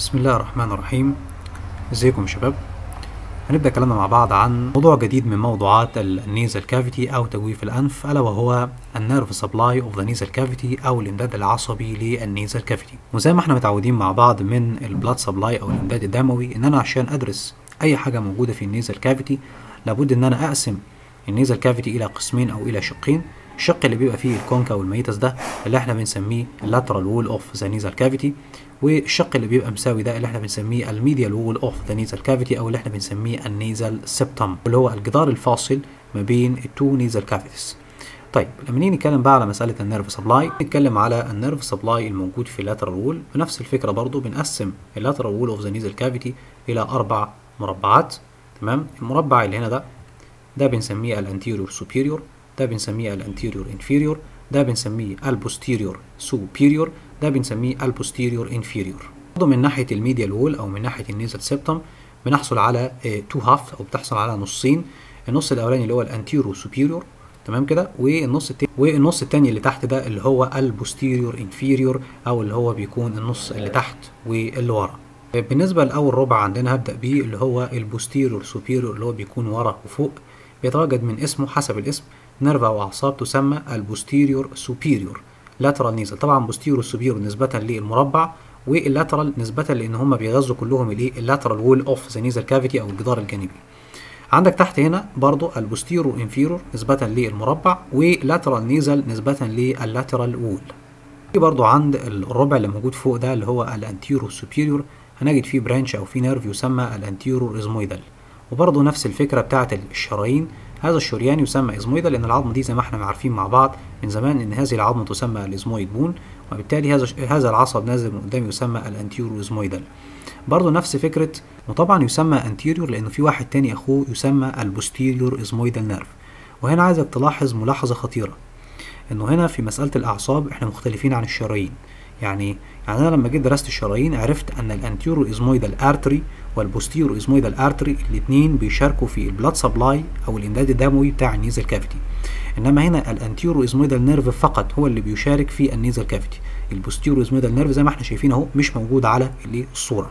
بسم الله الرحمن الرحيم ازيكم يا شباب هنبدأ كلامنا مع بعض عن موضوع جديد من موضوعات النيزل كافيتي أو تجويف الأنف ألا وهو النيرف سبلاي اوف ذا نيزل كافيتي أو الإمداد العصبي للنيزل كافيتي وزي ما احنا متعودين مع بعض من البلاد سبلاي أو الإمداد الدموي إن أنا عشان أدرس أي حاجة موجودة في النيزل كافيتي لابد إن أنا أقسم النيزل كافيتي إلى قسمين أو إلى شقين الشق اللي بيبقى فيه الكونكا والميتس ده اللي احنا بنسميه اللاترال وول اوف ذا نيزل كافيتي والشق اللي بيبقى مساوي ده اللي احنا بنسميه الميديال وول اوف ذا نيزل كافيتي او اللي احنا بنسميه النيزل سبتم اللي هو الجدار الفاصل ما بين التو نيزل كافيتيز طيب لما نيجي نتكلم بقى على مساله النيرف سبلاي نتكلم على النيرف سبلاي الموجود في اللاترال وول بنفس الفكره برضو بنقسم اللاترال وول اوف ذا نيزل كافيتي الى اربع مربعات تمام المربع اللي هنا ده ده بنسميه الانتيريور سوبيريور ده بنسميه الانتيريور انفيريور ده بنسميه البوستيريور سوبيريور ده بنسميه البوستيريور انفيريور برضه من ناحيه الميديال وول او من ناحيه النيزل سيبتم بنحصل على تو هاف او بتحصل على نصين النص الاولاني اللي هو الانتيرو سوبيريور تمام كده والنص التاني والنص التاني اللي تحت ده اللي هو البوستيريور انفيريور او اللي هو بيكون النص اللي تحت واللي ورا بالنسبه لاول ربع عندنا هبدا بيه اللي هو البوستيريور سوبيريور اللي هو بيكون ورا وفوق بيتواجد من اسمه حسب الاسم نيرف او اعصاب تسمى البوستيريور سوبيريور لاترال نيزل طبعا بوستيريور سوبيريور نسبه للمربع واللاترال نسبه لان هم بيغذوا كلهم الايه اللاترال وول اوف ذا نيزل كافيتي او الجدار الجانبي عندك تحت هنا برضو البوستيرو انفيرور نسبة للمربع ولاترال نيزل نسبة لللاترال وول برضو عند الربع اللي موجود فوق ده اللي هو الانتيرو سوبيريور هنجد فيه برانش او فيه نيرف يسمى الانتيرو ازمويدال وبرضو نفس الفكرة بتاعة الشرايين هذا الشريان يسمى ازمويدا لان العظمه دي زي ما احنا عارفين مع بعض من زمان ان هذه العظمه تسمى الازمويد بون وبالتالي هذا هذا العصب نازل من قدام يسمى الانتيرو ازمويدال برضه نفس فكره وطبعا يسمى انتيريور لانه في واحد تاني اخوه يسمى البوستيريور ازمويدال نيرف وهنا عايزك تلاحظ ملاحظه خطيره انه هنا في مساله الاعصاب احنا مختلفين عن الشرايين يعني يعني انا لما جيت درست الشرايين عرفت ان الانتيرو ازمويدال ارتري والبوستيرو ازمويدال ارتري الاثنين بيشاركوا في البلاد سبلاي او الامداد الدموي بتاع النيزل كافيتي انما هنا الانتيرو ازمويدال نيرف فقط هو اللي بيشارك في النيزل كافيتي البوستيرو ازمويدال نيرف زي ما احنا شايفين اهو مش موجود على الصوره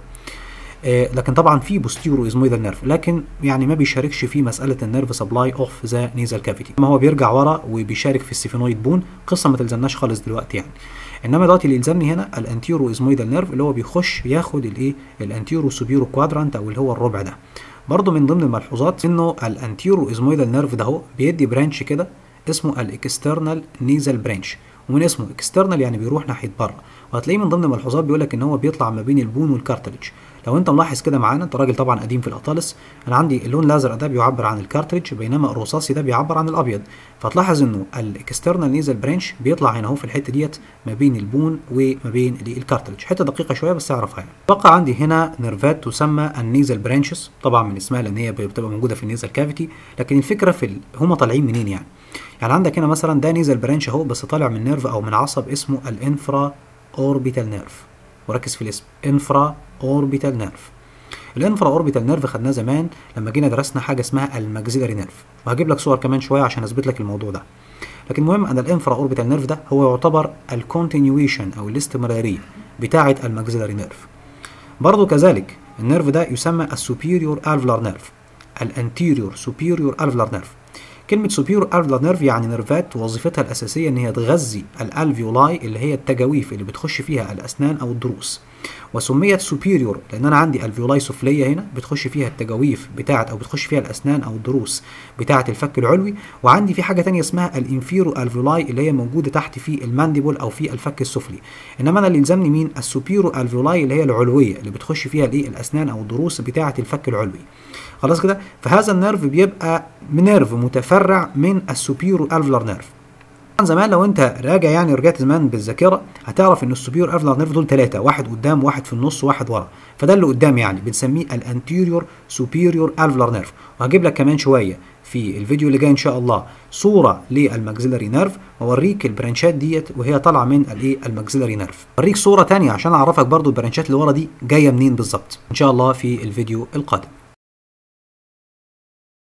آه لكن طبعا في بوستيرو ازمويدال نيرف لكن يعني ما بيشاركش في مساله النيرف سبلاي اوف ذا نيزل كافيتي ما هو بيرجع ورا وبيشارك في السيفينويد بون قصه ما تلزمناش خالص دلوقتي يعني انما دلوقتي اللي يلزمني هنا الانتيرو ازمويدال نيرف اللي هو بيخش ياخد الايه الانتيرو سوبيرو كوادرانت او اللي هو الربع ده برضه من ضمن الملحوظات انه الانتيرو ازمويدال نيرف ده هو بيدي برانش كده اسمه الاكسترنال نيزل برانش ومن اسمه اكسترنال يعني بيروح ناحيه بره وهتلاقيه من ضمن الملحوظات بيقول لك ان هو بيطلع ما بين البون والكارتلج لو انت ملاحظ كده معانا انت راجل طبعا قديم في الاطالس انا عندي اللون الازرق ده بيعبر عن الكارتريج بينما الرصاصي ده بيعبر عن الابيض فتلاحظ انه الاكسترنال نيزل برانش بيطلع هنا اهو في الحته ديت ما بين البون وما بين الكارتريج حته دقيقه شويه بس اعرفها يعني بقى عندي هنا نيرفات تسمى النيزل برانشز طبعا من اسمها لان هي بتبقى موجوده في النيزل كافيتي لكن الفكره في ال... هم طالعين منين يعني يعني عندك هنا مثلا ده نيزل برانش اهو بس طالع من نيرف او من عصب اسمه الانفرا اوربيتال نيرف وركز في الاسم انفرا اوربيتال نيرف الانفرا اوربيتال نيرف خدناه زمان لما جينا درسنا حاجه اسمها الماكسيلاري نيرف وهجيب لك صور كمان شويه عشان اثبت لك الموضوع ده لكن المهم ان الانفرا اوربيتال نيرف ده هو يعتبر الكونتينيويشن او الاستمراريه بتاعه الماكسيلاري نيرف برضه كذلك النيرف ده يسمى السوبيريور الفلار نيرف الانتيريور سوبيريور الفلار نيرف كلمة سوبيرو الفلار نيرف يعني نيرفات وظيفتها الأساسية إن هي تغذي الألفيولاي اللي هي التجاويف اللي بتخش فيها الأسنان أو الضروس وسميت سوبيريور لأن أنا عندي ألفيولاي سفلية هنا بتخش فيها التجاويف بتاعة أو بتخش فيها الأسنان أو الضروس بتاعة الفك العلوي وعندي في حاجة تانية اسمها الانفيرو ألفيولاي اللي هي موجودة تحت في المانديبل أو في الفك السفلي إنما أنا اللي يلزمني مين السوبيرو ألفيولاي اللي هي العلوية اللي بتخش فيها الإيه الأسنان أو الضروس بتاعة الفك العلوي خلاص كده فهذا النيرف بيبقى نيرف متفرع من السوبيرو الفلار نيرف زمان لو انت راجع يعني رجعت زمان بالذاكره هتعرف ان السوبيرو الفلار نيرف دول ثلاثه واحد قدام واحد في النص وواحد ورا فده اللي قدام يعني بنسميه الانتيريور سوبيريور الفلار نيرف وهجيب لك كمان شويه في الفيديو اللي جاي ان شاء الله صوره للماكسيلاري نيرف واوريك البرانشات ديت وهي طالعه من الايه الماكسيلاري نيرف اوريك صوره ثانيه عشان اعرفك برضو البرانشات اللي ورا دي جايه منين بالظبط ان شاء الله في الفيديو القادم